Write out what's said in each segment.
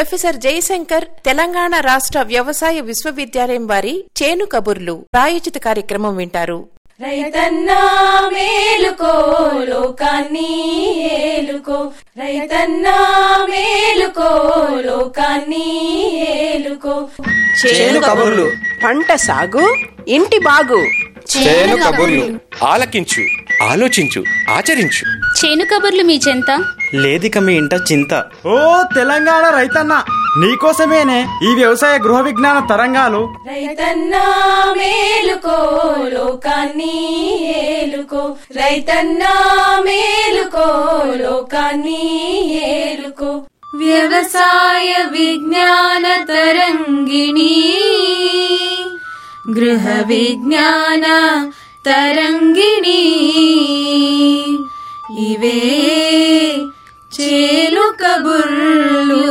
professor Jayashankar Telangana రాష్ట్ర వ్యవసాయ విశ్వవిద్యాలయం వారి చేను కబుర్లు ప్రాయోజిత కార్యక్రమం వింటారు రైతన్నా మేలుకో లోకాన్ని ఏలుకో రైతన్నా మేలుకో లోకాన్ని ఏలుకో చేను కబుర్లు పంట సాగు ఇంటి బాగు చేను కబుర్లు ఆలకించు ఆలోచించు ఆచరించు చేను కబుర్లు మీ చెంత లేదిక మీ ఇంట చింత ఓ తెలంగాణ రైతన్న నీకోసమేనే ఈ వ్యవసాయ గృహ విజ్ఞాన తరంగాలు రైతన్నా మేలుకో లోకాన్ని ఏలుకో రైతన్నా మేలుకో లోకాన్ని ఏలుకో వ్యవసాయ విజ్ఞాన తరంగిణి గృహ విజ్ఞాన తరంగిణి ఇవే చేలు కబుర్లు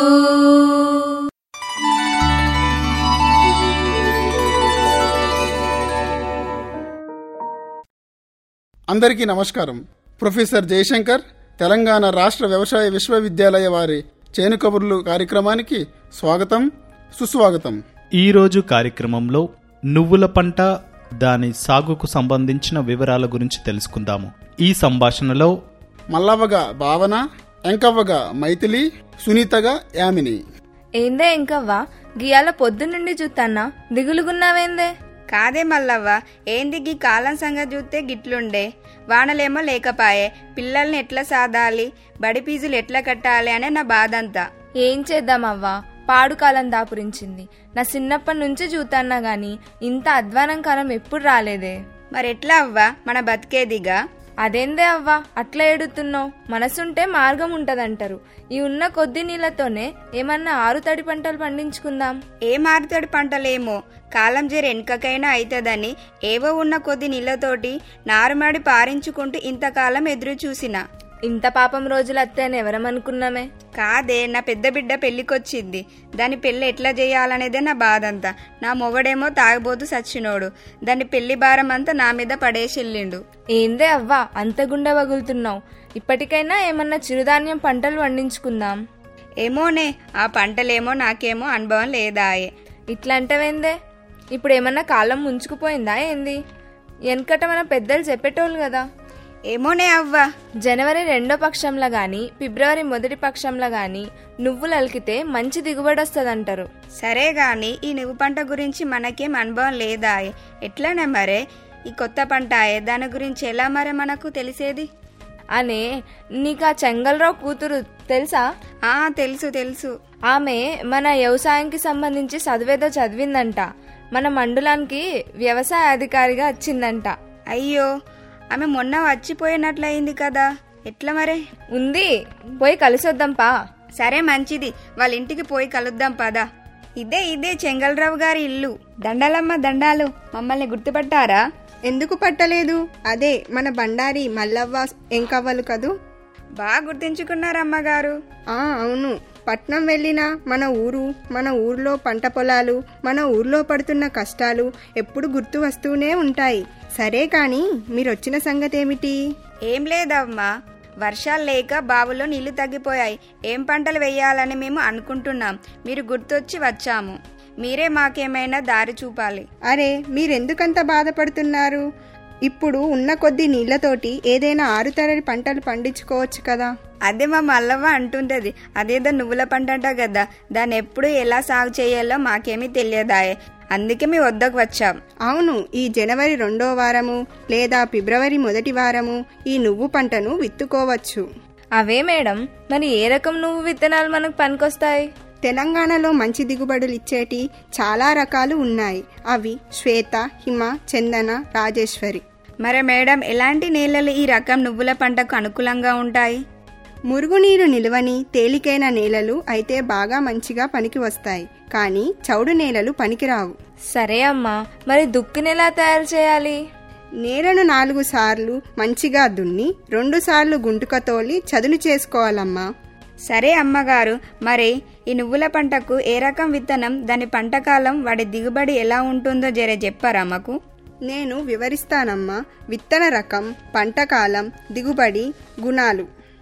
అందరికీ నమస్కారం ప్రొఫెసర్ జయశంకర్ తెలంగాణ రాష్ట్ర వ్యవసాయ విశ్వవిద్యాలయ వారి చేను కబుర్లు కార్యక్రమానికి స్వాగతం సుస్వాగతం ఈరోజు కార్యక్రమంలో నువ్వుల పంట దాని సాగుకు సంబంధించిన వివరాల గురించి తెలుసుకుందాము ఈ సంభాషణలో మల్లవ్వగా భావన ఎంకవ్వగా మైథిలి సునీతగా యామిని ఏందే ఇంకవ్వా గియాల పొద్దున్నుండి చూస్తాన్నా దిగులుగున్నావేందే కాదే మల్లవ్వ ఏంది గీ కాలం సంగతి చూస్తే గిట్లుండే వానలేమో లేకపాయే పిల్లల్ని ఎట్లా సాదాలి బడి ఫీజులు ఎట్లా కట్టాలి అనే నా బాధ అంతా ఏం చేద్దామవ్వా పాడు కాలం దాపురించింది నా చిన్నప్పటి నుంచి చూతాన్నా గాని ఇంత అధ్వానం కాలం ఎప్పుడు రాలేదే మరెట్లా అవ్వా మన బతికేదిగా అదేందే అవ్వా అట్లా ఏడుతున్నావు మనసుంటే మార్గం ఉంటదంటారు ఈ ఉన్న కొద్ది నీళ్లతోనే ఏమన్నా ఆరు తడి పంటలు పండించుకుందాం ఏ మారుతడి పంటలేమో కాలం జర వెనుకకైనా అవుతుందని ఏవో ఉన్న కొద్ది నీళ్లతోటి నారుమడి పారించుకుంటూ ఇంతకాలం ఎదురు చూసినా ఇంత పాపం రోజులు అత్తేని ఎవరమనుకున్నామే కాదే నా పెద్ద బిడ్డ పెళ్లికొచ్చింది దాని పెళ్లి ఎట్లా చేయాలనేదే నా బాధ అంతా నా మొగడేమో తాగబోతూ సచ్చినోడు దాని పెళ్లి భారం అంతా నా మీద పడేసెళ్ళిండు ఏందే అవ్వా అంత గుండె వగులుతున్నావు ఇప్పటికైనా ఏమన్నా చిరుధాన్యం పంటలు పండించుకుందాం ఏమోనే ఆ పంటలేమో నాకేమో అనుభవం లేదాయే ఇట్లా అంటవేందే ఇప్పుడు ఏమన్నా కాలం ముంచుకుపోయిందా ఏంది వెనకట మన పెద్దలు చెప్పేటోళ్ళు కదా ఏమోనే అవ్వా జనవరి రెండో పక్షంలో గాని ఫిబ్రవరి మొదటి పక్షంలో గాని నువ్వులు అలికితే మంచి దిగుబడి వస్తుందంటారు సరే గాని ఈ నువ్వు పంట గురించి మనకేం అనుభవం లేదాయే ఎట్లానే మరే ఈ కొత్త పంట ఆయే దాని గురించి ఎలా మరే మనకు తెలిసేది అనే నీకు ఆ చెంగల్రావు కూతురు తెలుసా ఆ తెలుసు తెలుసు ఆమె మన వ్యవసాయంకి సంబంధించి చదివేదో చదివిందంట మన మండలానికి వ్యవసాయ అధికారిగా వచ్చిందంట అయ్యో ఆమె మొన్న వచ్చిపోయినట్లయింది కదా ఎట్లా మరే ఉంది పోయి కలిసొద్దాం పా సరే మంచిది వాళ్ళ ఇంటికి పోయి కలుద్దాం పదా ఇదే ఇదే చెంగల్రావు గారి ఇల్లు దండాలమ్మ దండాలు మమ్మల్ని గుర్తుపట్టారా ఎందుకు పట్టలేదు అదే మన బండారి మల్లవ్వ ఎంకవ్వలు కదూ బాగా గుర్తించుకున్నారమ్మగారు ఆ అవును పట్నం వెళ్ళినా మన ఊరు మన ఊర్లో పంట పొలాలు మన ఊర్లో పడుతున్న కష్టాలు ఎప్పుడు గుర్తు వస్తూనే ఉంటాయి సరే కాని మీరొచ్చిన సంగతి ఏమిటి ఏం లేదమ్మా వర్షాలు లేక బావులో నీళ్లు తగ్గిపోయాయి ఏం పంటలు వేయాలని మేము అనుకుంటున్నాం మీరు గుర్తొచ్చి వచ్చాము మీరే మాకేమైనా దారి చూపాలి అరే మీరెందుకంత బాధపడుతున్నారు ఇప్పుడు ఉన్న కొద్ది నీళ్లతోటి ఏదైనా ఆరుతరడి పంటలు పండించుకోవచ్చు కదా అదే మా మల్లవ్వ అంటుంటది అదేదో నువ్వుల పంట అంట కదా దాన్ని ఎప్పుడు ఎలా సాగు చేయాలో మాకేమీ తెలియదాయే అందుకే మీ వద్దకు వచ్చాం అవును ఈ జనవరి రెండో వారము లేదా ఫిబ్రవరి మొదటి వారము ఈ నువ్వు పంటను విత్తుకోవచ్చు అవే మేడం మరి ఏ రకం నువ్వు విత్తనాలు మనకు పనికొస్తాయి తెలంగాణలో మంచి దిగుబడులు ఇచ్చేటి చాలా రకాలు ఉన్నాయి అవి శ్వేత హిమ చందన రాజేశ్వరి మరి మేడం ఎలాంటి నేలలు ఈ రకం నువ్వుల పంటకు అనుకూలంగా ఉంటాయి మురుగునీరు నిలువని తేలికైన నేలలు అయితే బాగా మంచిగా పనికి వస్తాయి కానీ చౌడు నేలలు పనికిరావు సరే అమ్మా మరి దుక్కిని ఎలా తయారు చేయాలి నేలను నాలుగు సార్లు మంచిగా దున్ని రెండు సార్లు గుంటుక తోలి చదును చేసుకోవాలమ్మా సరే అమ్మగారు మరి ఈ నువ్వుల పంటకు ఏ రకం విత్తనం దాని పంట కాలం వాడి దిగుబడి ఎలా ఉంటుందో జరే చెప్పారా మాకు నేను వివరిస్తానమ్మా విత్తన రకం పంట కాలం దిగుబడి గుణాలు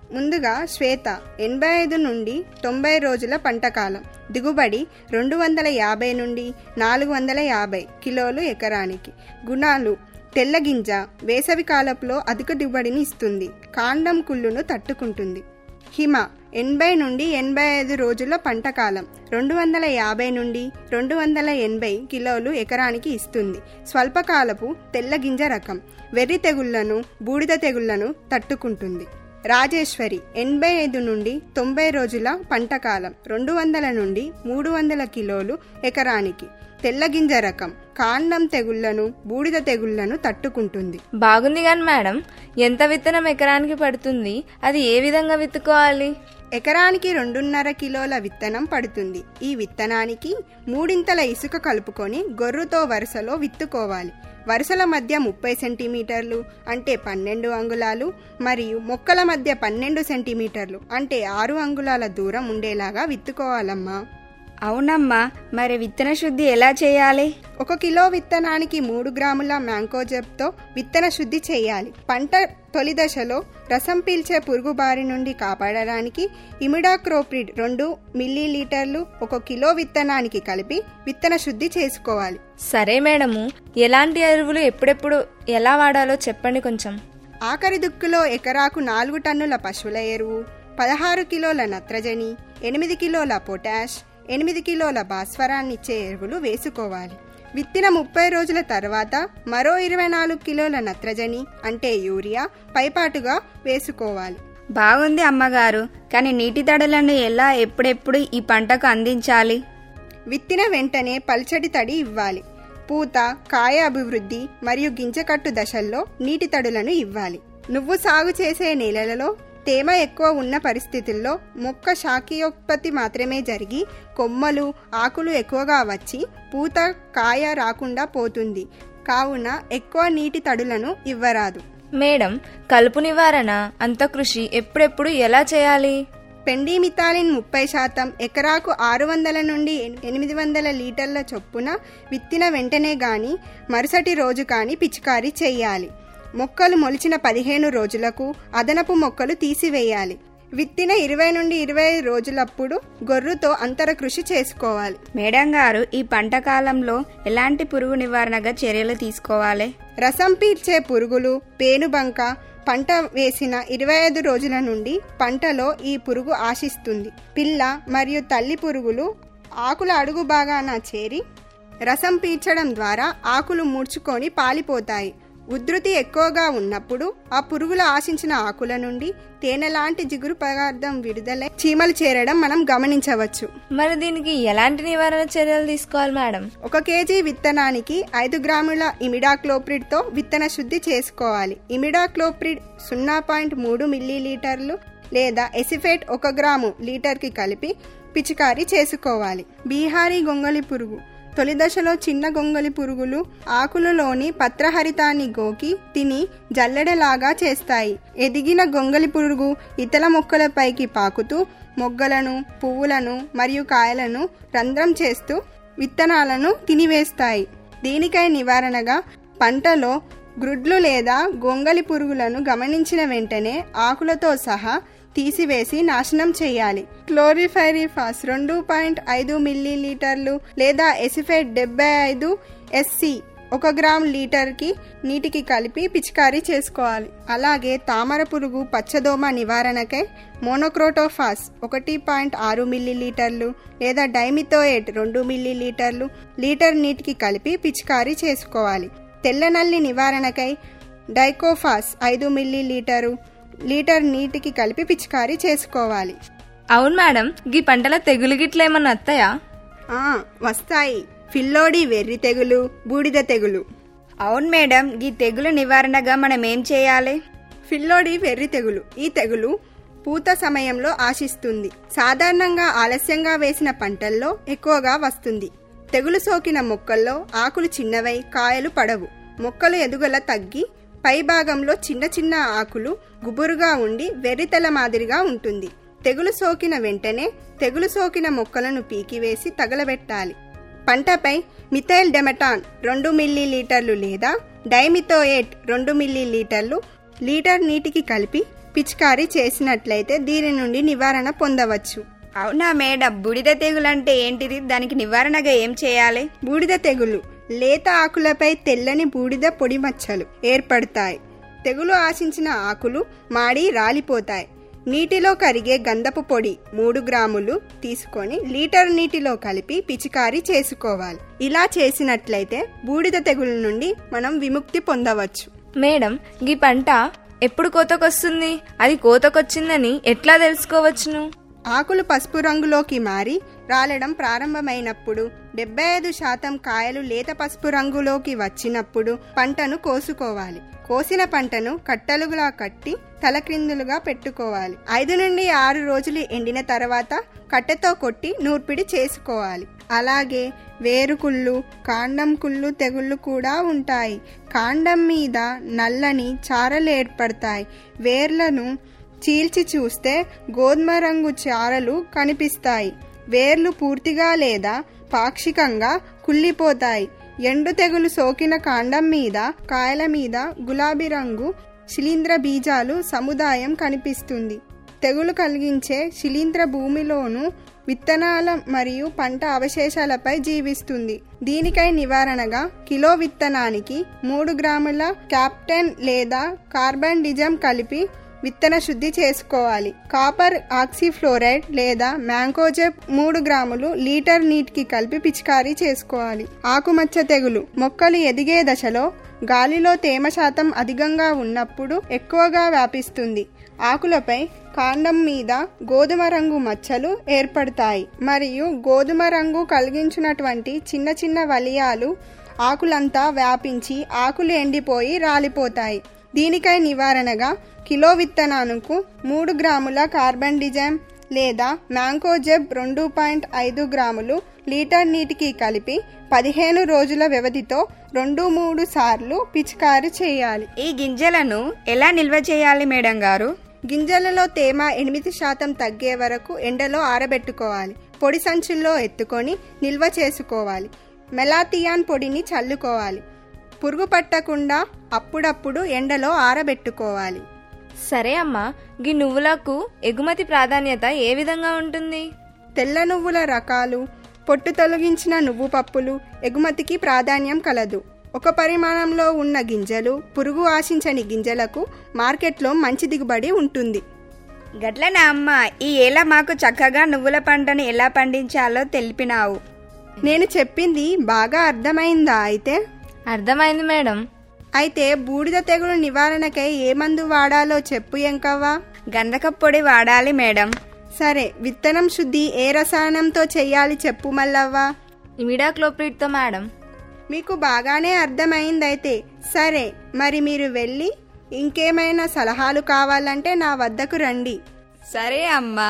ముందుగా శ్వేత ఎనభై ఐదు నుండి తొంభై రోజుల పంటకాలం దిగుబడి రెండు వందల యాభై నుండి నాలుగు వందల యాభై కిలోలు ఎకరానికి గుణాలు తెల్లగింజ వేసవి కాలంలో అధిక దిగుబడిని ఇస్తుంది కాండం కుళ్ళును తట్టుకుంటుంది హిమ ఎనభై నుండి ఎనభై ఐదు రోజుల పంటకాలం రెండు వందల యాభై నుండి రెండు వందల ఎనభై కిలోలు ఎకరానికి ఇస్తుంది స్వల్పకాలపు తెల్లగింజ రకం వెర్రి తెగుళ్లను బూడిద తెగుళ్లను తట్టుకుంటుంది రాజేశ్వరి ఎనభై ఐదు నుండి తొంభై రోజుల పంటకాలం రెండు వందల నుండి మూడు వందల కిలోలు ఎకరానికి తెల్లగింజ రకం కాండం తెగుళ్లను బూడిద తెగుళ్లను తట్టుకుంటుంది బాగుంది కానీ మేడం ఎంత విత్తనం ఎకరానికి పడుతుంది అది ఏ విధంగా విత్తుకోవాలి ఎకరానికి రెండున్నర కిలోల విత్తనం పడుతుంది ఈ విత్తనానికి మూడింతల ఇసుక కలుపుకొని గొర్రుతో వరుసలో విత్తుకోవాలి వరుసల మధ్య ముప్పై సెంటీమీటర్లు అంటే పన్నెండు అంగుళాలు మరియు మొక్కల మధ్య పన్నెండు సెంటీమీటర్లు అంటే ఆరు అంగుళాల దూరం ఉండేలాగా విత్తుకోవాలమ్మా అవునమ్మా మరి విత్తన శుద్ధి ఎలా చేయాలి ఒక కిలో విత్తనానికి మూడు గ్రాముల మ్యాంకోజెబ్తో విత్తన శుద్ధి చేయాలి పంట తొలి దశలో రసం పీల్చే పురుగు బారి నుండి కాపాడడానికి ఇమిడాక్రోప్రిడ్ రెండు మిల్లీ లీటర్లు ఒక కిలో విత్తనానికి కలిపి విత్తన శుద్ధి చేసుకోవాలి సరే మేడము ఎలాంటి ఎరువులు ఎప్పుడెప్పుడు ఎలా వాడాలో చెప్పండి కొంచెం ఆఖరి దుక్కులో ఎకరాకు నాలుగు టన్నుల పశువుల ఎరువు పదహారు కిలోల నత్రజని ఎనిమిది కిలోల పొటాష్ ఎనిమిది కిలోల భాస్వరాన్నిచ్చే ఎరువులు వేసుకోవాలి విత్తిన ముప్పై రోజుల తర్వాత మరో ఇరవై నాలుగు కిలోల నత్రజని అంటే యూరియా పైపాటుగా వేసుకోవాలి బాగుంది అమ్మగారు కానీ నీటి తడులను ఎలా ఎప్పుడెప్పుడు ఈ పంటకు అందించాలి విత్తిన వెంటనే పల్చటి తడి ఇవ్వాలి పూత కాయ అభివృద్ధి మరియు గింజకట్టు దశల్లో నీటి తడులను ఇవ్వాలి నువ్వు సాగు చేసే నేలలలో తేమ ఎక్కువ ఉన్న పరిస్థితుల్లో మొక్క శాఖీయోత్పత్తి మాత్రమే జరిగి కొమ్మలు ఆకులు ఎక్కువగా వచ్చి పూత కాయ రాకుండా పోతుంది కావున ఎక్కువ నీటి తడులను ఇవ్వరాదు మేడం కలుపు నివారణ అంతకృషి ఎప్పుడెప్పుడు ఎలా చేయాలి పెండిమిథాలిన్ ముప్పై శాతం ఎకరాకు ఆరు వందల నుండి ఎనిమిది వందల లీటర్ల చొప్పున విత్తిన వెంటనే గాని మరుసటి రోజు కానీ పిచికారీ చేయాలి మొక్కలు మొలిచిన పదిహేను రోజులకు అదనపు మొక్కలు తీసివేయాలి విత్తిన ఇరవై నుండి ఇరవై ఐదు రోజులప్పుడు గొర్రుతో అంతర కృషి చేసుకోవాలి మేడం గారు ఈ పంట కాలంలో ఎలాంటి పురుగు నివారణగా చర్యలు తీసుకోవాలి రసం పీల్చే పురుగులు పేనుబంక పంట వేసిన ఇరవై ఐదు రోజుల నుండి పంటలో ఈ పురుగు ఆశిస్తుంది పిల్ల మరియు తల్లి పురుగులు ఆకుల అడుగు భాగాన చేరి రసం పీల్చడం ద్వారా ఆకులు ముడుచుకొని పాలిపోతాయి ఉధృతి ఎక్కువగా ఉన్నప్పుడు ఆ పురుగులు ఆశించిన ఆకుల నుండి తేనె లాంటి జిగురు పదార్థం విడుదలై చీమలు చేరడం మనం గమనించవచ్చు మరి దీనికి ఎలాంటి నివారణ చర్యలు తీసుకోవాలి మేడం ఒక కేజీ విత్తనానికి ఐదు గ్రాముల ఇమిడాక్లోప్రిడ్ తో విత్తన శుద్ధి చేసుకోవాలి ఇమిడాక్లోప్రిడ్ సున్నా పాయింట్ మూడు మిల్లీలీటర్లు లేదా ఎసిఫేట్ ఒక గ్రాము లీటర్కి కలిపి పిచికారీ చేసుకోవాలి బీహారీ గొంగలి పురుగు తొలి దశలో చిన్న గొంగలి పురుగులు ఆకులలోని పత్రహరితాన్ని గోకి తిని జల్లెడలాగా చేస్తాయి ఎదిగిన గొంగలి పురుగు ఇతర మొక్కలపైకి పాకుతూ మొగ్గలను పువ్వులను మరియు కాయలను రంధ్రం చేస్తూ విత్తనాలను తినివేస్తాయి దీనికై నివారణగా పంటలో గ్రుడ్లు లేదా గొంగలి పురుగులను గమనించిన వెంటనే ఆకులతో సహా తీసివేసి నాశనం చేయాలి క్లోరిఫైరిఫాస్ రెండు పాయింట్ ఐదు మిల్లీ లీటర్లు లేదా ఎసిఫేట్ డెబ్బై ఐదు ఎస్సి ఒక గ్రామ్ లీటర్కి నీటికి కలిపి పిచికారీ చేసుకోవాలి అలాగే తామర పురుగు పచ్చదోమ నివారణకై మోనోక్రోటోఫాస్ ఒకటి పాయింట్ ఆరు మిల్లీ లీటర్లు లేదా డైమిథోయేట్ రెండు మిల్లీ లీటర్లు లీటర్ నీటికి కలిపి పిచికారీ చేసుకోవాలి తెల్లనల్లి నివారణకై డైకోఫాస్ ఐదు మిల్లీ లీటరు లీటర్ నీటికి కలిపి పిచికారీ చేసుకోవాలి అవును మేడం గీ పంటల తెగులు గిట్ల ఏమన్నా వస్తాయా ఆ, వస్తాయి ఫిల్లోడి వెర్రి తెగులు బూడిద తెగులు అవును మేడం ఈ తెగులు నివారణగా మనం ఏం చేయాలి ఫిల్లోడి వెర్రి తెగులు ఈ తెగులు పూత సమయంలో ఆశిస్తుంది సాధారణంగా ఆలస్యంగా వేసిన పంటల్లో ఎక్కువగా వస్తుంది తెగులు సోకిన మొక్కల్లో ఆకులు చిన్నవై కాయలు పడవు మొక్కలు ఎదుగుల తగ్గి పై భాగంలో చిన్న చిన్న ఆకులు గుబురుగా ఉండి వెర్రితెల మాదిరిగా ఉంటుంది తెగులు సోకిన వెంటనే తెగులు సోకిన మొక్కలను పీకివేసి తగలబెట్టాలి పంటపై మిథైల్ డెమటాన్ రెండు మిల్లీ లీటర్లు లేదా డైమిథోయేట్ రెండు మిల్లీ లీటర్లు లీటర్ నీటికి కలిపి పిచికారీ చేసినట్లయితే దీని నుండి నివారణ పొందవచ్చు అవునా మేడం బూడిద తెగులంటే ఏంటిది దానికి నివారణగా ఏం చేయాలి బూడిద తెగులు లేత ఆకులపై తెల్లని బూడిద పొడి మచ్చలు ఏర్పడతాయి తెగులు ఆశించిన ఆకులు మాడి రాలిపోతాయి నీటిలో కరిగే గంధపు పొడి మూడు గ్రాములు తీసుకొని లీటర్ నీటిలో కలిపి పిచికారీ చేసుకోవాలి ఇలా చేసినట్లయితే బూడిద తెగుల నుండి మనం విముక్తి పొందవచ్చు మేడం గీ పంట ఎప్పుడు కోతకొస్తుంది అది కోతకొచ్చిందని ఎట్లా తెలుసుకోవచ్చును ఆకులు పసుపు రంగులోకి మారి రాలడం ప్రారంభమైనప్పుడు డెబ్బై ఐదు శాతం కాయలు లేత పసుపు రంగులోకి వచ్చినప్పుడు పంటను కోసుకోవాలి కోసిన పంటను కట్టలుగా కట్టి తలక్రిందులుగా పెట్టుకోవాలి ఐదు నుండి ఆరు రోజులు ఎండిన తర్వాత కట్టెతో కొట్టి నూర్పిడి చేసుకోవాలి అలాగే వేరుకుళ్ళు కాండం కుళ్ళు తెగుళ్ళు కూడా ఉంటాయి కాండం మీద నల్లని చారలు ఏర్పడతాయి వేర్లను చీల్చి చూస్తే గోధుమ రంగు చారలు కనిపిస్తాయి వేర్లు పూర్తిగా లేదా పాక్షికంగా కుళ్ళిపోతాయి ఎండు తెగులు సోకిన కాండం మీద కాయల మీద గులాబీ రంగు శిలీంద్ర బీజాలు సముదాయం కనిపిస్తుంది తెగులు కలిగించే శిలీంద్ర భూమిలోను విత్తనాల మరియు పంట అవశేషాలపై జీవిస్తుంది దీనికై నివారణగా కిలో విత్తనానికి మూడు గ్రాముల క్యాప్టెన్ లేదా కార్బన్ డిజం కలిపి విత్తన శుద్ధి చేసుకోవాలి కాపర్ ఆక్సిఫ్లోరైడ్ లేదా మ్యాంకోజెబ్ మూడు గ్రాములు లీటర్ నీటికి కలిపి పిచికారీ చేసుకోవాలి ఆకుమచ్చ తెగులు మొక్కలు ఎదిగే దశలో గాలిలో తేమ శాతం అధికంగా ఉన్నప్పుడు ఎక్కువగా వ్యాపిస్తుంది ఆకులపై కాండం మీద గోధుమ రంగు మచ్చలు ఏర్పడతాయి మరియు గోధుమ రంగు కలిగించినటువంటి చిన్న చిన్న వలియాలు ఆకులంతా వ్యాపించి ఆకులు ఎండిపోయి రాలిపోతాయి దీనికై నివారణగా కిలో విత్తనానికి మూడు గ్రాముల కార్బన్ డిజైమ్ లేదా మ్యాంకోజెబ్ రెండు పాయింట్ ఐదు గ్రాములు లీటర్ నీటికి కలిపి పదిహేను రోజుల వ్యవధితో రెండు మూడు సార్లు పిచికారీ చేయాలి ఈ గింజలను ఎలా నిల్వ చేయాలి మేడం గారు గింజలలో తేమ ఎనిమిది శాతం తగ్గే వరకు ఎండలో ఆరబెట్టుకోవాలి పొడి సంచుల్లో ఎత్తుకొని నిల్వ చేసుకోవాలి మెలాతియాన్ పొడిని చల్లుకోవాలి పురుగు పట్టకుండా అప్పుడప్పుడు ఎండలో ఆరబెట్టుకోవాలి సరే అమ్మా గీ నువ్వులకు ఎగుమతి ప్రాధాన్యత ఏ విధంగా ఉంటుంది తెల్ల నువ్వుల రకాలు పొట్టు తొలగించిన నువ్వు పప్పులు ఎగుమతికి ప్రాధాన్యం కలదు ఒక పరిమాణంలో ఉన్న గింజలు పురుగు ఆశించని గింజలకు మార్కెట్లో మంచి దిగుబడి ఉంటుంది గట్లనా అమ్మ ఈ ఏళ్ళ మాకు చక్కగా నువ్వుల పంటను ఎలా పండించాలో తెలిపినావు నేను చెప్పింది బాగా అర్థమైందా అయితే అర్థమైంది మేడం అయితే బూడిద తెగులు నివారణకై ఏ మందు వాడాలో చెప్పు ఎంకవ్వా గంధక పొడి వాడాలి మేడం సరే విత్తనం శుద్ధి ఏ రసాయనంతో చెయ్యాలి చెప్పు మల్లవ్వా ఇమిడాక్లోప్రిడ్తో మేడం మీకు బాగానే అర్థమైందైతే సరే మరి మీరు వెళ్ళి ఇంకేమైనా సలహాలు కావాలంటే నా వద్దకు రండి సరే అమ్మా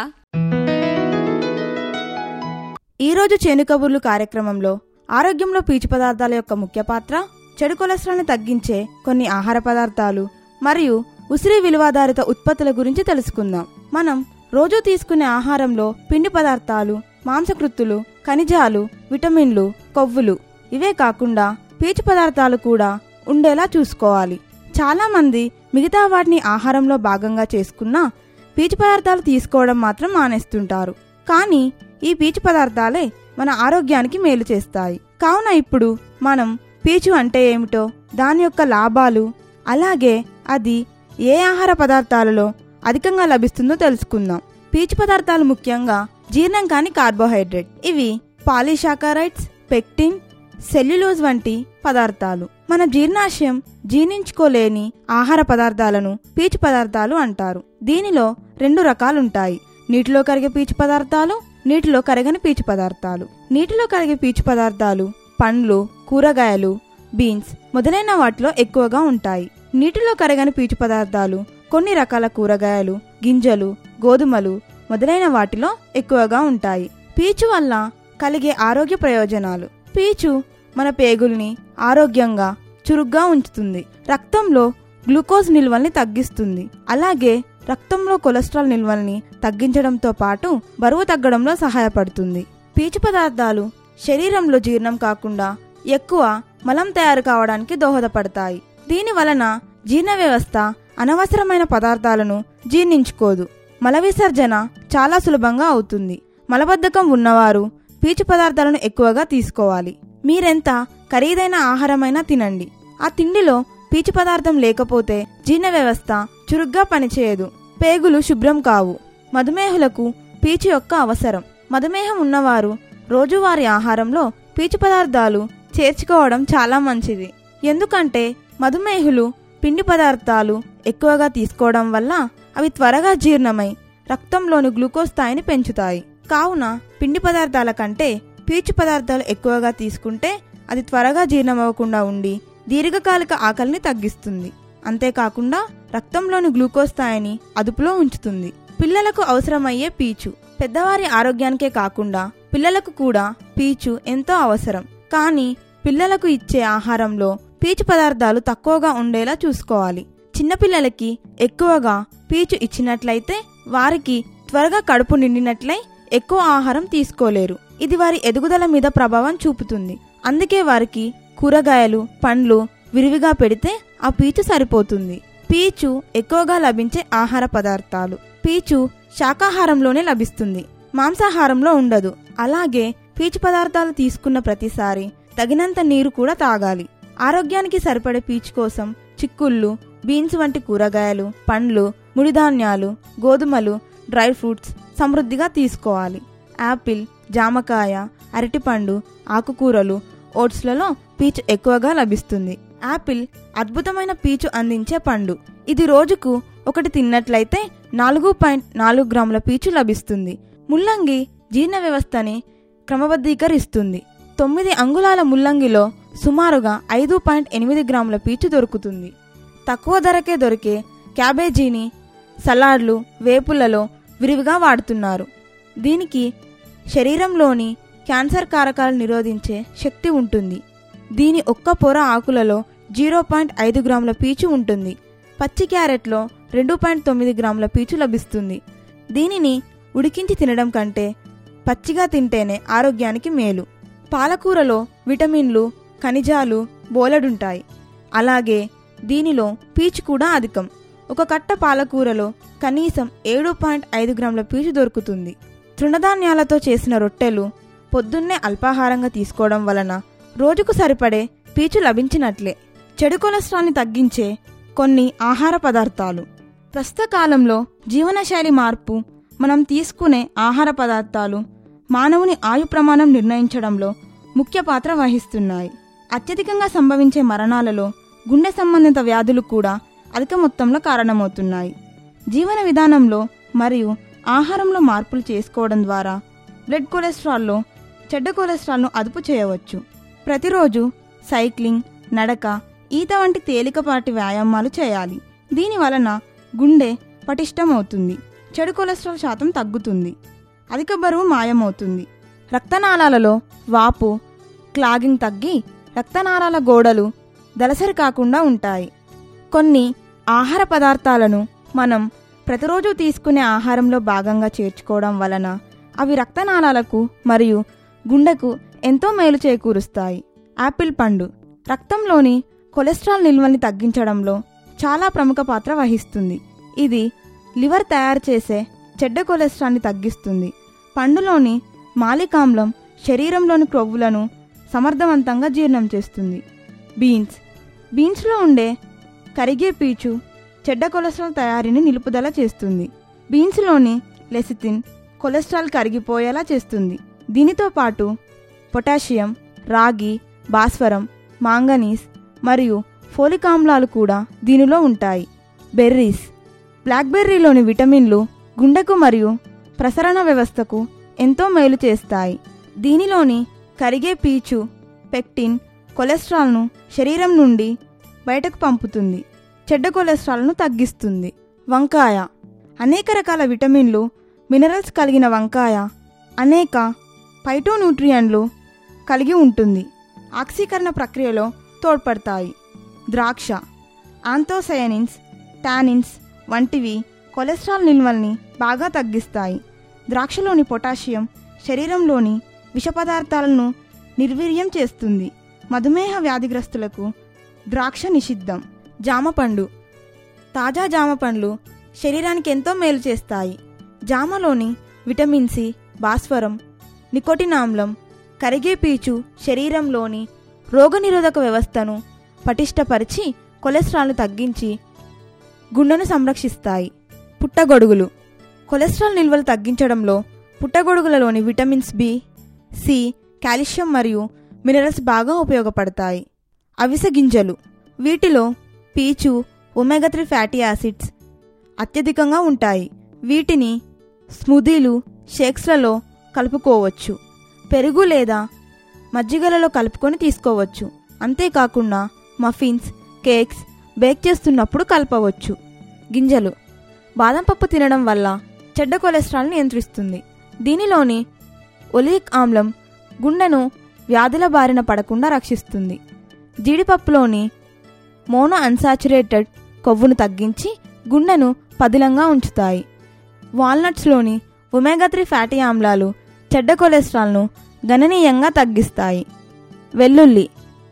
ఈరోజు చేను కబుర్లు కార్యక్రమంలో ఆరోగ్యంలో పీచు పదార్థాల యొక్క ముఖ్య పాత్ర చెడు కొలెస్ట్రాల్ని తగ్గించే కొన్ని ఆహార పదార్థాలు మరియు ఉసిరి విలువాధారిత ఉత్పత్తుల గురించి తెలుసుకుందాం మనం రోజు తీసుకునే ఆహారంలో పిండి పదార్థాలు మాంసకృత్తులు ఖనిజాలు విటమిన్లు కొవ్వులు ఇవే కాకుండా పీచు పదార్థాలు కూడా ఉండేలా చూసుకోవాలి చాలా మంది మిగతా వాటిని ఆహారంలో భాగంగా చేసుకున్నా పీచు పదార్థాలు తీసుకోవడం మాత్రం మానేస్తుంటారు కానీ ఈ పీచు పదార్థాలే మన ఆరోగ్యానికి మేలు చేస్తాయి కావున ఇప్పుడు మనం పీచు అంటే ఏమిటో దాని యొక్క లాభాలు అలాగే అది ఏ ఆహార పదార్థాలలో అధికంగా లభిస్తుందో తెలుసుకుందాం పీచు పదార్థాలు ముఖ్యంగా జీర్ణం కాని కార్బోహైడ్రేట్ ఇవి పాలీషాకారైడ్స్ పెక్టిన్ సెల్యులోజ్ వంటి పదార్థాలు మన జీర్ణాశయం జీర్ణించుకోలేని ఆహార పదార్థాలను పీచు పదార్థాలు అంటారు దీనిలో రెండు రకాలుంటాయి నీటిలో కరిగే పీచు పదార్థాలు నీటిలో కరగని పీచు పదార్థాలు నీటిలో కరిగే పీచు పదార్థాలు పండ్లు కూరగాయలు బీన్స్ మొదలైన వాటిలో ఎక్కువగా ఉంటాయి నీటిలో కరగని పీచు పదార్థాలు కొన్ని రకాల కూరగాయలు గింజలు గోధుమలు మొదలైన వాటిలో ఎక్కువగా ఉంటాయి పీచు వల్ల కలిగే ఆరోగ్య ప్రయోజనాలు పీచు మన పేగుల్ని ఆరోగ్యంగా చురుగ్గా ఉంచుతుంది రక్తంలో గ్లూకోజ్ నిల్వల్ని తగ్గిస్తుంది అలాగే రక్తంలో కొలెస్ట్రాల్ నిల్వల్ని తగ్గించడంతో పాటు బరువు తగ్గడంలో సహాయపడుతుంది పీచు పదార్థాలు శరీరంలో జీర్ణం కాకుండా ఎక్కువ మలం తయారు కావడానికి దోహదపడతాయి దీని వలన జీర్ణ వ్యవస్థ అనవసరమైన పదార్థాలను జీర్ణించుకోదు మల విసర్జన చాలా సులభంగా అవుతుంది మలబద్ధకం ఉన్నవారు పీచు పదార్థాలను ఎక్కువగా తీసుకోవాలి మీరెంత ఖరీదైన ఆహారమైనా తినండి ఆ తిండిలో పీచు పదార్థం లేకపోతే జీర్ణ వ్యవస్థ చురుగ్గా పనిచేయదు పేగులు శుభ్రం కావు మధుమేహులకు పీచు యొక్క అవసరం మధుమేహం ఉన్నవారు రోజువారీ ఆహారంలో పీచు పదార్థాలు చేర్చుకోవడం చాలా మంచిది ఎందుకంటే మధుమేహులు పిండి పదార్థాలు ఎక్కువగా తీసుకోవడం వల్ల అవి త్వరగా జీర్ణమై రక్తంలోని గ్లూకోజ్ స్థాయిని పెంచుతాయి కావున పిండి పదార్థాల కంటే పీచు పదార్థాలు ఎక్కువగా తీసుకుంటే అది త్వరగా జీర్ణమవ్వకుండా ఉండి దీర్ఘకాలిక ఆకలిని తగ్గిస్తుంది అంతేకాకుండా రక్తంలోని గ్లూకోజ్ స్థాయిని అదుపులో ఉంచుతుంది పిల్లలకు అవసరమయ్యే పీచు పెద్దవారి ఆరోగ్యానికే కాకుండా పిల్లలకు కూడా పీచు ఎంతో అవసరం కానీ పిల్లలకు ఇచ్చే ఆహారంలో పీచు పదార్థాలు తక్కువగా ఉండేలా చూసుకోవాలి చిన్నపిల్లలకి ఎక్కువగా పీచు ఇచ్చినట్లయితే వారికి త్వరగా కడుపు నిండినట్లై ఎక్కువ ఆహారం తీసుకోలేరు ఇది వారి ఎదుగుదల మీద ప్రభావం చూపుతుంది అందుకే వారికి కూరగాయలు పండ్లు విరివిగా పెడితే ఆ పీచు సరిపోతుంది పీచు ఎక్కువగా లభించే ఆహార పదార్థాలు పీచు శాకాహారంలోనే లభిస్తుంది మాంసాహారంలో ఉండదు అలాగే పీచు పదార్థాలు తీసుకున్న ప్రతిసారి తగినంత నీరు కూడా తాగాలి ఆరోగ్యానికి సరిపడే పీచు కోసం చిక్కుళ్ళు బీన్స్ వంటి కూరగాయలు పండ్లు ముడిధాన్యాలు గోధుమలు డ్రై ఫ్రూట్స్ సమృద్ధిగా తీసుకోవాలి యాపిల్ జామకాయ అరటిపండు ఆకుకూరలు ఓట్స్లలో పీచు ఎక్కువగా లభిస్తుంది యాపిల్ అద్భుతమైన పీచు అందించే పండు ఇది రోజుకు ఒకటి తిన్నట్లయితే నాలుగు పాయింట్ నాలుగు గ్రాముల పీచు లభిస్తుంది ముల్లంగి జీర్ణ వ్యవస్థని క్రమబద్ధీకరిస్తుంది తొమ్మిది అంగుళాల ముల్లంగిలో సుమారుగా ఐదు పాయింట్ ఎనిమిది గ్రాముల పీచు దొరుకుతుంది తక్కువ ధరకే దొరికే క్యాబేజీని సలాడ్లు వేపులలో విరివిగా వాడుతున్నారు దీనికి శరీరంలోని క్యాన్సర్ కారకాలు నిరోధించే శక్తి ఉంటుంది దీని ఒక్క పొర ఆకులలో జీరో పాయింట్ ఐదు గ్రాముల పీచు ఉంటుంది పచ్చి క్యారెట్లో రెండు పాయింట్ తొమ్మిది గ్రాముల పీచు లభిస్తుంది దీనిని ఉడికించి తినడం కంటే పచ్చిగా తింటేనే ఆరోగ్యానికి మేలు పాలకూరలో విటమిన్లు ఖనిజాలు బోలెడుంటాయి అలాగే దీనిలో పీచు కూడా అధికం ఒక కట్ట పాలకూరలో కనీసం ఏడు పాయింట్ ఐదు గ్రాముల పీచు దొరుకుతుంది తృణధాన్యాలతో చేసిన రొట్టెలు పొద్దున్నే అల్పాహారంగా తీసుకోవడం వలన రోజుకు సరిపడే పీచు లభించినట్లే చెడు కొలెస్ట్రాల్ని తగ్గించే కొన్ని ఆహార పదార్థాలు ప్రస్తుత కాలంలో జీవనశైలి మార్పు మనం తీసుకునే ఆహార పదార్థాలు మానవుని ఆయు ప్రమాణం నిర్ణయించడంలో ముఖ్య పాత్ర వహిస్తున్నాయి అత్యధికంగా సంభవించే మరణాలలో గుండె సంబంధిత వ్యాధులు కూడా అధిక మొత్తంలో కారణమవుతున్నాయి జీవన విధానంలో మరియు ఆహారంలో మార్పులు చేసుకోవడం ద్వారా బ్లడ్ కొలెస్ట్రాల్లో చెడ్డ కొలెస్ట్రాల్ను అదుపు చేయవచ్చు ప్రతిరోజు సైక్లింగ్ నడక ఈత వంటి తేలికపాటి వ్యాయామాలు చేయాలి దీని వలన గుండె పటిష్టమవుతుంది చెడు కొలెస్ట్రాల్ శాతం తగ్గుతుంది అధిక బరువు మాయమవుతుంది రక్తనాళాలలో వాపు క్లాగింగ్ తగ్గి రక్తనాళాల గోడలు దలసరి కాకుండా ఉంటాయి కొన్ని ఆహార పదార్థాలను మనం ప్రతిరోజు తీసుకునే ఆహారంలో భాగంగా చేర్చుకోవడం వలన అవి రక్తనాళాలకు మరియు గుండెకు ఎంతో మేలు చేకూరుస్తాయి యాపిల్ పండు రక్తంలోని కొలెస్ట్రాల్ నిల్వల్ని తగ్గించడంలో చాలా ప్రముఖ పాత్ర వహిస్తుంది ఇది లివర్ తయారు చేసే చెడ్డ కొలెస్ట్రాల్ని తగ్గిస్తుంది పండులోని మాలికామ్లం శరీరంలోని క్రొవ్వులను సమర్థవంతంగా జీర్ణం చేస్తుంది బీన్స్ బీన్స్లో ఉండే కరిగే పీచు చెడ్డ కొలెస్ట్రాల్ తయారీని నిలుపుదల చేస్తుంది బీన్స్లోని లెసితిన్ కొలెస్ట్రాల్ కరిగిపోయేలా చేస్తుంది దీనితో పాటు పొటాషియం రాగి భాస్వరం మాంగనీస్ మరియు ఫోలిక్ ఆమ్లాలు కూడా దీనిలో ఉంటాయి బెర్రీస్ బ్లాక్బెర్రీలోని విటమిన్లు గుండెకు మరియు ప్రసరణ వ్యవస్థకు ఎంతో మేలు చేస్తాయి దీనిలోని కరిగే పీచు పెక్టిన్ కొలెస్ట్రాల్ను శరీరం నుండి బయటకు పంపుతుంది చెడ్డ కొలెస్ట్రాల్ను తగ్గిస్తుంది వంకాయ అనేక రకాల విటమిన్లు మినరల్స్ కలిగిన వంకాయ అనేక పైటోన్యూట్రియంట్లు కలిగి ఉంటుంది ఆక్సీకరణ ప్రక్రియలో తోడ్పడతాయి ద్రాక్ష ఆంతోసయనిన్స్ టానిన్స్ వంటివి కొలెస్ట్రాల్ నిల్వల్ని బాగా తగ్గిస్తాయి ద్రాక్షలోని పొటాషియం శరీరంలోని విష పదార్థాలను నిర్వీర్యం చేస్తుంది మధుమేహ వ్యాధిగ్రస్తులకు ద్రాక్ష నిషిద్ధం జామ పండు తాజా జామ పండ్లు శరీరానికి ఎంతో మేలు చేస్తాయి జామలోని విటమిన్ సి భాస్వరం నికోటిన్ ఆమ్లం కరిగే పీచు శరీరంలోని రోగనిరోధక వ్యవస్థను పటిష్టపరిచి కొలెస్ట్రాల్ను తగ్గించి గుండెను సంరక్షిస్తాయి పుట్టగొడుగులు కొలెస్ట్రాల్ నిల్వలు తగ్గించడంలో పుట్టగొడుగులలోని విటమిన్స్ బి సి కాల్షియం మరియు మినరల్స్ బాగా ఉపయోగపడతాయి అవిసె గింజలు వీటిలో పీచు ఒమేగా త్రీ ఫ్యాటీ యాసిడ్స్ అత్యధికంగా ఉంటాయి వీటిని స్మూదీలు షేక్స్లలో కలుపుకోవచ్చు పెరుగు లేదా మజ్జిగలలో కలుపుకొని తీసుకోవచ్చు అంతేకాకుండా మఫిన్స్ కేక్స్ బేక్ చేస్తున్నప్పుడు కలపవచ్చు గింజలు బాదం పప్పు తినడం వల్ల చెడ్డ కొలెస్ట్రాల్ నియంత్రిస్తుంది దీనిలోని ఒలిక్ ఆమ్లం గుండెను వ్యాధుల బారిన పడకుండా రక్షిస్తుంది జీడిపప్పులోని మోనో అన్సాచురేటెడ్ కొవ్వును తగ్గించి గుండెను పదిలంగా ఉంచుతాయి వాల్నట్స్లోని ఒమేగా త్రీ ఫ్యాటీ ఆమ్లాలు చెడ్డ కొలెస్ట్రాల్ను గణనీయంగా తగ్గిస్తాయి వెల్లుల్లి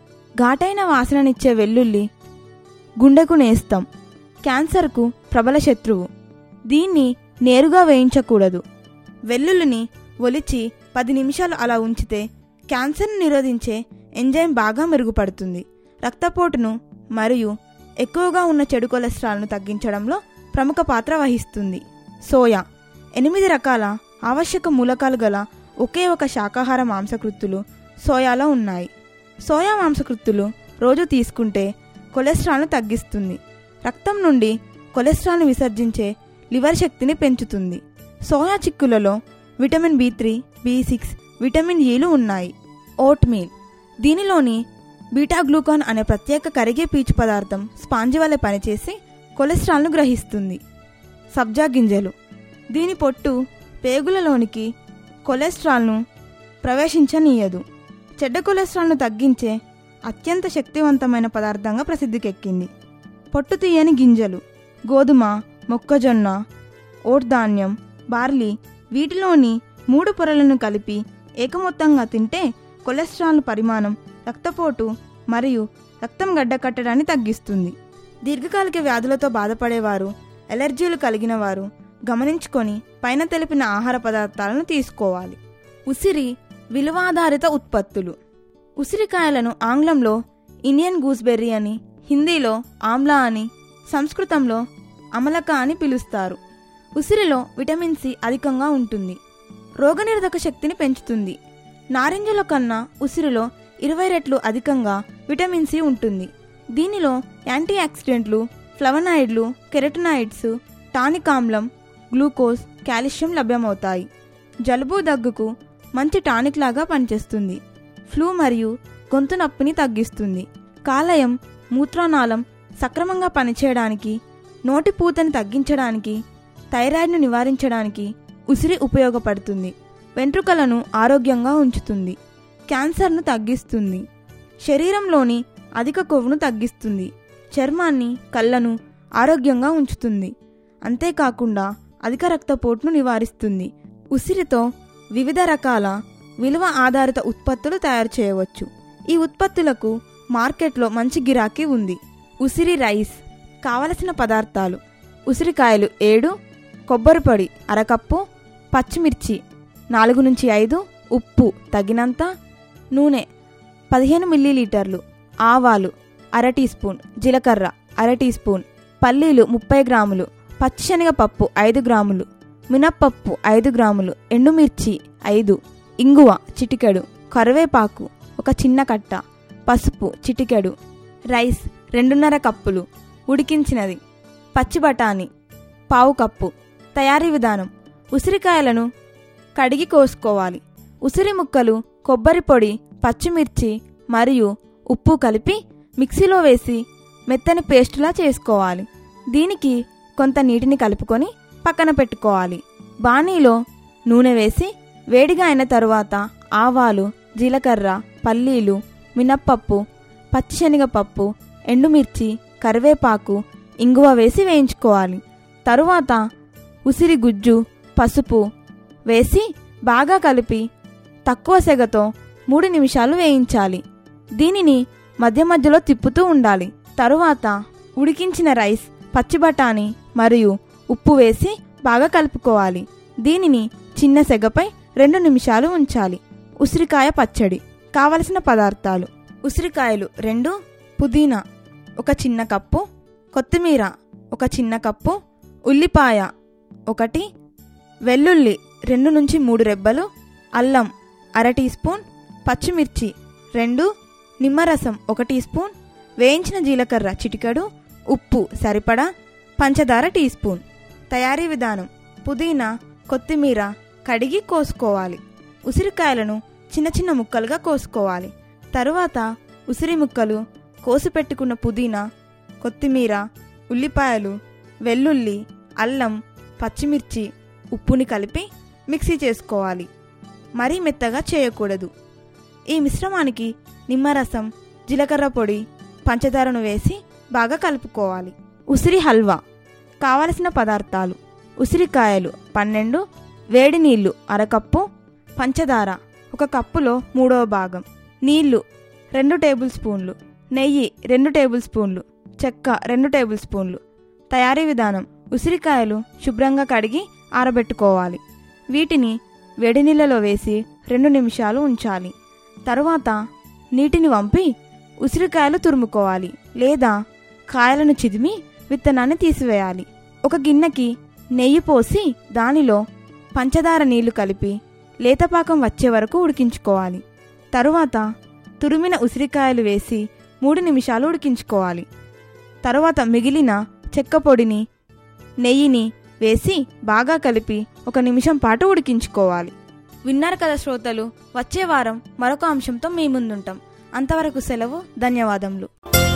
ఘాటైన వాసననిచ్చే వెల్లుల్లి గుండెకు నేస్తం క్యాన్సర్కు ప్రబల శత్రువు దీన్ని నేరుగా వేయించకూడదు వెల్లుల్లిని ఒలిచి పది నిమిషాలు అలా ఉంచితే క్యాన్సర్ను నిరోధించే ఎంజైమ్ బాగా మెరుగుపడుతుంది రక్తపోటును మరియు ఎక్కువగా ఉన్న చెడు కొలెస్ట్రాల్ను తగ్గించడంలో ప్రముఖ పాత్ర వహిస్తుంది సోయా ఎనిమిది రకాల ఆవశ్యక మూలకాలు గల ఒకే ఒక శాకాహార మాంసకృత్తులు సోయాలో ఉన్నాయి సోయా మాంసకృత్తులు రోజు తీసుకుంటే కొలెస్ట్రాల్ను తగ్గిస్తుంది రక్తం నుండి కొలెస్ట్రాల్ను విసర్జించే లివర్ శక్తిని పెంచుతుంది సోయా చిక్కులలో vitamin B three B six vitamin ఈలు ఉన్నాయి ఓట్ మీల్ దీనిలోని బీటా గ్లూకాన్ అనే ప్రత్యేక కరిగే పీచు పదార్థం స్పాంజి వలె పనిచేసి కొలెస్ట్రాల్ను గ్రహిస్తుంది సబ్జా గింజలు దీని పొట్టు పేగులలోనికి కొలెస్ట్రాల్ను ప్రవేశించనీయదు చెడ్డ కొలెస్ట్రాల్ను తగ్గించే అత్యంత శక్తివంతమైన పదార్థంగా ప్రసిద్ధికెక్కింది పొట్టు తీయని గింజలు గోధుమ మొక్కజొన్న ఓట్ ధాన్యం బార్లీ వీటిలోని మూడు పొరలను కలిపి ఏకమొత్తంగా తింటే కొలెస్ట్రాల్ పరిమాణం రక్తపోటు మరియు రక్తం గడ్డకట్టడాన్ని తగ్గిస్తుంది దీర్ఘకాలిక వ్యాధులతో బాధపడేవారు ఎలర్జీలు కలిగిన వారు గమనించుకొని పైన తెలిపిన ఆహార పదార్థాలను తీసుకోవాలి ఉసిరి విలువాధారిత ఉత్పత్తులు ఉసిరికాయలను ఆంగ్లంలో ఇండియన్ గూస్బెర్రీ అని హిందీలో ఆమ్లా అని సంస్కృతంలో అమలక అని పిలుస్తారు ఉసిరిలో విటమిన్ సి అధికంగా ఉంటుంది రోగనిరోధక శక్తిని పెంచుతుంది నారింజల కన్నా ఉసిరిలో ఇరవై రెట్లు అధికంగా విటమిన్ సి ఉంటుంది దీనిలో యాంటీ ఆక్సిడెంట్లు ఫ్లవనాయిడ్లు కెరటనాయిడ్స్ టానిక్ ఆమ్లం గ్లూకోజ్ కాల్షియం లభ్యమవుతాయి జలుబు దగ్గుకు మంచి టానిక్ లాగా పనిచేస్తుంది ఫ్లూ మరియు గొంతు నొప్పిని తగ్గిస్తుంది కాలయం మూత్రనాళం సక్రమంగా పనిచేయడానికి నోటి పూతని తగ్గించడానికి థైరాయిడ్ను నివారించడానికి ఉసిరి ఉపయోగపడుతుంది వెంట్రుకలను ఆరోగ్యంగా ఉంచుతుంది క్యాన్సర్ను తగ్గిస్తుంది శరీరంలోని అధిక కొవ్వును తగ్గిస్తుంది చర్మాన్ని కళ్ళను ఆరోగ్యంగా ఉంచుతుంది అంతేకాకుండా అధిక రక్తపోటును నివారిస్తుంది ఉసిరితో వివిధ రకాల విలువ ఆధారిత ఉత్పత్తులు తయారు చేయవచ్చు ఈ ఉత్పత్తులకు మార్కెట్లో మంచి గిరాకీ ఉంది ఉసిరి రైస్ కావలసిన పదార్థాలు ఉసిరికాయలు ఏడు కొబ్బరి పొడి అరకప్పు పచ్చిమిర్చి నాలుగు నుంచి ఐదు ఉప్పు తగినంత నూనె పదిహేను మిల్లీలీటర్లు ఆవాలు అర టీ స్పూన్ జీలకర్ర అర టీ స్పూన్ పల్లీలు ముప్పై గ్రాములు పచ్చిశనగపప్పు ఐదు గ్రాములు మినప్పప్పు ఐదు గ్రాములు ఎండుమిర్చి ఐదు ఇంగువ చిటికెడు కరివేపాకు ఒక చిన్న కట్ట పసుపు చిటికెడు రైస్ రెండున్నర కప్పులు ఉడికించినది పచ్చి బఠానీ పావు కప్పు తయారీ విధానం ఉసిరికాయలను కడిగి కోసుకోవాలి ఉసిరి ముక్కలు కొబ్బరి పొడి పచ్చిమిర్చి మరియు ఉప్పు కలిపి మిక్సీలో వేసి మెత్తని పేస్టులా చేసుకోవాలి దీనికి కొంత నీటిని కలుపుకొని పక్కన పెట్టుకోవాలి బాణీలో నూనె వేసి వేడిగా అయిన తరువాత ఆవాలు జీలకర్ర పల్లీలు మినప్పప్పు పచ్చిశనగపప్పు ఎండుమిర్చి కరివేపాకు ఇంగువ వేసి వేయించుకోవాలి తరువాత ఉసిరి గుజ్జు పసుపు వేసి బాగా కలిపి తక్కువ సెగతో మూడు నిమిషాలు వేయించాలి దీనిని మధ్య మధ్యలో తిప్పుతూ ఉండాలి తరువాత ఉడికించిన రైస్ పచ్చి బఠానీ మరియు ఉప్పు వేసి బాగా కలుపుకోవాలి దీనిని చిన్న సెగపై రెండు నిమిషాలు ఉంచాలి ఉసిరికాయ పచ్చడి కావలసిన పదార్థాలు ఉసిరికాయలు రెండు పుదీనా ఒక చిన్న కప్పు కొత్తిమీర ఒక చిన్న కప్పు ఉల్లిపాయ ఒకటి వెల్లుల్లి రెండు నుంచి మూడు రెబ్బలు అల్లం అర టీ స్పూన్ పచ్చిమిర్చి రెండు నిమ్మరసం ఒక టీ స్పూన్ వేయించిన జీలకర్ర చిటికెడు ఉప్పు సరిపడా పంచదార టీ స్పూన్ తయారీ విధానం పుదీనా కొత్తిమీర కడిగి కోసుకోవాలి ఉసిరికాయలను చిన్న చిన్న ముక్కలుగా కోసుకోవాలి తరువాత ఉసిరి ముక్కలు కోసి పెట్టుకున్న పుదీనా కొత్తిమీర ఉల్లిపాయలు వెల్లుల్లి అల్లం పచ్చిమిర్చి ఉప్పుని కలిపి మిక్సీ చేసుకోవాలి మరీ మెత్తగా చేయకూడదు ఈ మిశ్రమానికి నిమ్మరసం జీలకర్ర పొడి పంచదారను వేసి బాగా కలుపుకోవాలి ఉసిరి హల్వా కావలసిన పదార్థాలు ఉసిరికాయలు పన్నెండు వేడి నీళ్లు అరకప్పు పంచదార ఒక కప్పులో మూడవ భాగం నీళ్లు రెండు టేబుల్ స్పూన్లు నెయ్యి రెండు టేబుల్ స్పూన్లు చెక్క రెండు టేబుల్ స్పూన్లు తయారీ విధానం ఉసిరికాయలు శుభ్రంగా కడిగి ఆరబెట్టుకోవాలి వీటిని వేడి నీళ్ళలో వేసి రెండు నిమిషాలు ఉంచాలి తరువాత నీటిని వంపి ఉసిరికాయలు తురుముకోవాలి లేదా కాయలను చిదిమి విత్తనాన్ని తీసివేయాలి ఒక గిన్నెకి నెయ్యి పోసి దానిలో పంచదార నీళ్లు కలిపి లేతపాకం వచ్చే వరకు ఉడికించుకోవాలి తరువాత తురిమిన ఉసిరికాయలు వేసి మూడు నిమిషాలు ఉడికించుకోవాలి తరువాత మిగిలిన చెక్క పొడిని నెయ్యిని వేసి బాగా కలిపి ఒక నిమిషం పాటు ఉడికించుకోవాలి విన్నారు కదా శ్రోతలు వచ్చే వారం మరొక అంశంతో మీ ముందుంటాం అంతవరకు సెలవు ధన్యవాదములు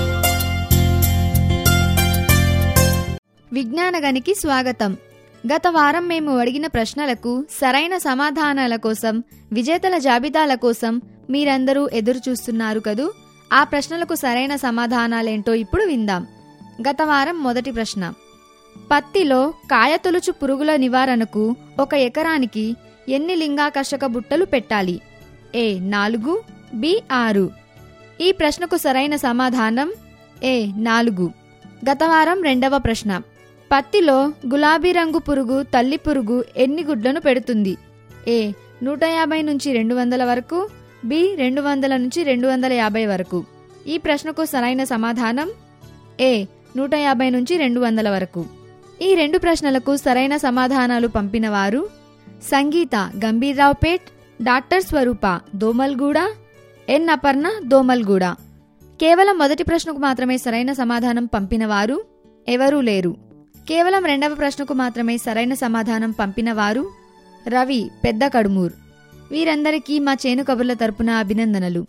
విజ్ఞానగనికి స్వాగతం గత వారం మేము అడిగిన ప్రశ్నలకు సరైన సమాధానాల కోసం విజేతల జాబితాల కోసం మీరందరూ ఎదురు చూస్తున్నారు కదూ ఆ ప్రశ్నలకు సరైన సమాధానాలేంటో ఇప్పుడు విందాం గత వారం మొదటి ప్రశ్న పత్తిలో కాయతొలుచు పురుగుల నివారణకు ఒక ఎకరానికి ఎన్ని లింగాకర్షక బుట్టలు పెట్టాలి ఏ నాలుగు బి ఆరు ఈ ప్రశ్నకు సరైన సమాధానం ఏ నాలుగు గత వారం రెండవ ప్రశ్న పత్తిలో గులాబీ రంగు పురుగు తల్లి పురుగు ఎన్ని గుడ్లను పెడుతుంది ఏ నూట యాభై నుంచి రెండు వందల వరకు బి రెండు వందల నుంచి రెండు వందల యాభై వరకు ఈ ప్రశ్నకు సరైన సమాధానం ఏ నూట యాభై నుంచి రెండు వందల వరకు ఈ రెండు ప్రశ్నలకు సరైన సమాధానాలు పంపిన వారు సంగీత గంభీర్రావుపేట్ డాక్టర్ స్వరూప దోమల్గూడ ఎన్ అపర్ణ దోమల్గూడ కేవలం మొదటి ప్రశ్నకు మాత్రమే సరైన సమాధానం పంపిన వారు ఎవరూ లేరు కేవలం రెండవ ప్రశ్నకు మాత్రమే సరైన సమాధానం పంపిన వారు రవి పెద్ద కడుమూర్ వీరందరికీ మా చేను కబుర్ల తరపున అభినందనలు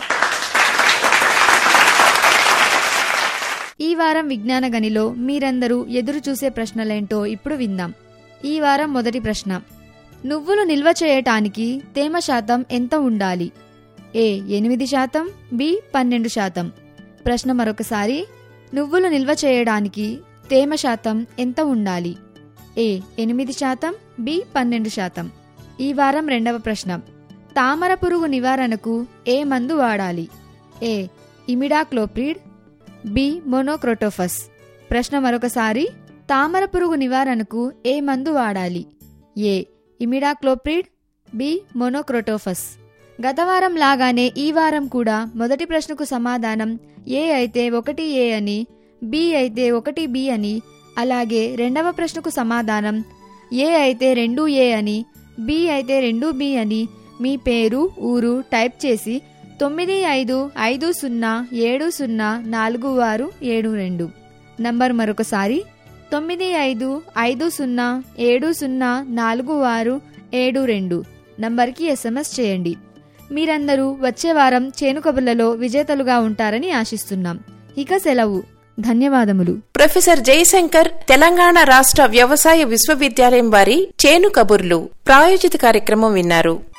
ఈ వారం విజ్ఞాన గనిలో మీరందరూ ఎదురు చూసే ప్రశ్నలేంటో ఇప్పుడు విందాం ఈ వారం మొదటి ప్రశ్న నువ్వులు నిల్వ చేయటానికి తేమ శాతం ఎంత ఉండాలి ఏ ఎనిమిది శాతం బి పన్నెండు శాతం ప్రశ్న మరొకసారి నువ్వులు నిల్వ చేయడానికి తేమ శాతం ఎంత ఉండాలి ఏ ఎనిమిది శాతం బి పన్నెండు శాతం ఈ వారం రెండవ ప్రశ్న తామర పురుగు నివారణకు ఏ మందు వాడాలి ఏ ఇమిడాక్లోప్రిడ్ బి మోనోక్రోటోఫస్ ప్రశ్న మరొకసారి తామర పురుగు నివారణకు ఏ మందు వాడాలి ఏ ఇమిడాక్లోప్రిడ్ బి మోనోక్రోటోఫస్ గత వారం లాగానే ఈ వారం కూడా మొదటి ప్రశ్నకు సమాధానం ఏ అయితే ఒకటి ఏ అని బి అయితే ఒకటి బి అని అలాగే రెండవ ప్రశ్నకు సమాధానం ఏ అయితే రెండు ఏ అని బి అయితే రెండు బి అని మీ పేరు ఊరు టైప్ చేసి తొమ్మిది ఐదు ఐదు సున్నా ఏడు సున్నా నాలుగు ఆరు ఏడు రెండు నంబర్ మరొకసారి తొమ్మిది ఐదు ఐదు సున్నా ఏడు సున్నా నాలుగు ఆరు ఏడు రెండు నంబర్కి ఎస్ఎంఎస్ చేయండి మీరందరూ వచ్చే వారం చేను కబుర్లలో విజేతలుగా ఉంటారని ఆశిస్తున్నాం ఇక సెలవు ధన్యవాదములు ప్రొఫెసర్ జయశంకర్ తెలంగాణ రాష్ట్ర వ్యవసాయ విశ్వవిద్యాలయం వారి చేను కబుర్లు ప్రాయోజిత కార్యక్రమం విన్నారు